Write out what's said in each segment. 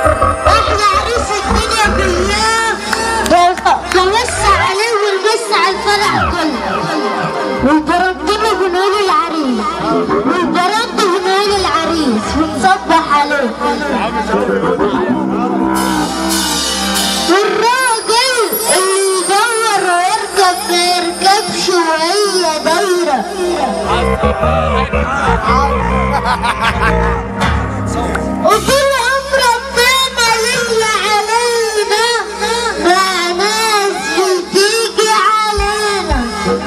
احلى عريس الدنيا كلها بوسع عليه والبس على الفرح كله والبرندين بنقول العريس والبرد بنقول العريس ونصبح عليه والراجل اللي يدور ويركب ما يركبش وهي دايره وطول عمر ربنا يجي علينا مع ناس بتيجي علينا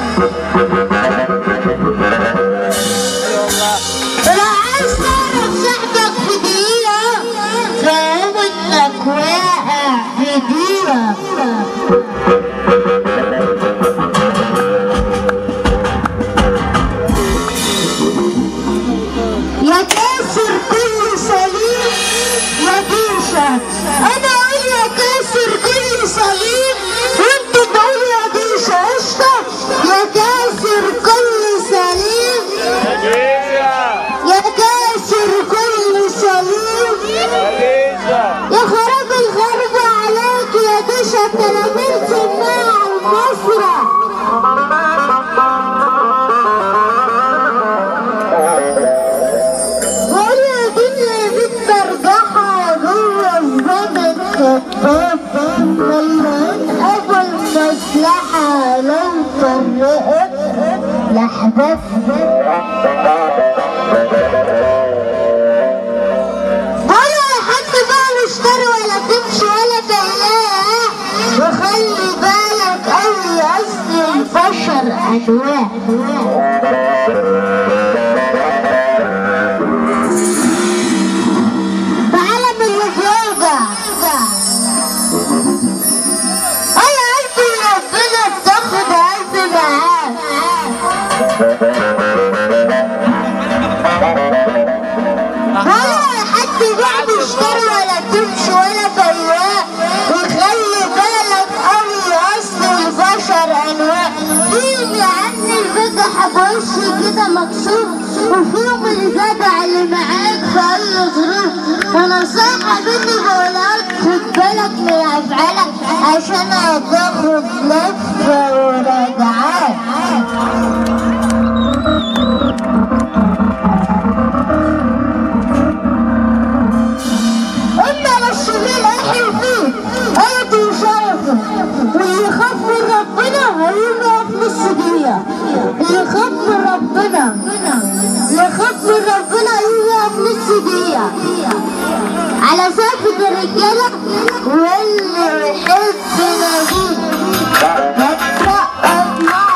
ولو عايز تعرف صاحبك في دقيقة فهو انك واقع في دقيقة يا كاسر كل سليم يا ديشة انا اقول يا كاسر كل سليم وانت تقول يا ديشة قشطة يا كاسر كل سليم يا كاسر كل سليم يا خراب الغرب عليك يا ديشة تلاميذ سماع المسرح بقول يا دنيا بترجعها جوه الزمن كذاب مليان أول مصلحة لو فرقت لأحباب ولا حد بقى مشتري ولا تمشي ولا تلاقي وخلي بالك أوي أصل البشر أنواع بعالم اللي بيوجع اي قلبي ربنا بتاخد قلبي معاك ولا حد بقى بيشتري ولا تمشي ولا بياع وخلي بالك قوي اصل البشر انواع فيهم يا عم البجح بوشي كده مكسور وفيهم الجدع اللي معاك في اي ظروف انا صاحب مني بقولك خد بالك من افعالك عشان هتاخد لفه ورجعات إلا للشمال أحيي فيه أيدي وشرفه واللي يخاف من ربنا هيبقى في نص دقيقة اللي يخاف من ربنا اللي يخاف من ربنا هيبقى في نص دقيقة على سقف الرجالة واللي يحب نجيب يترقب مع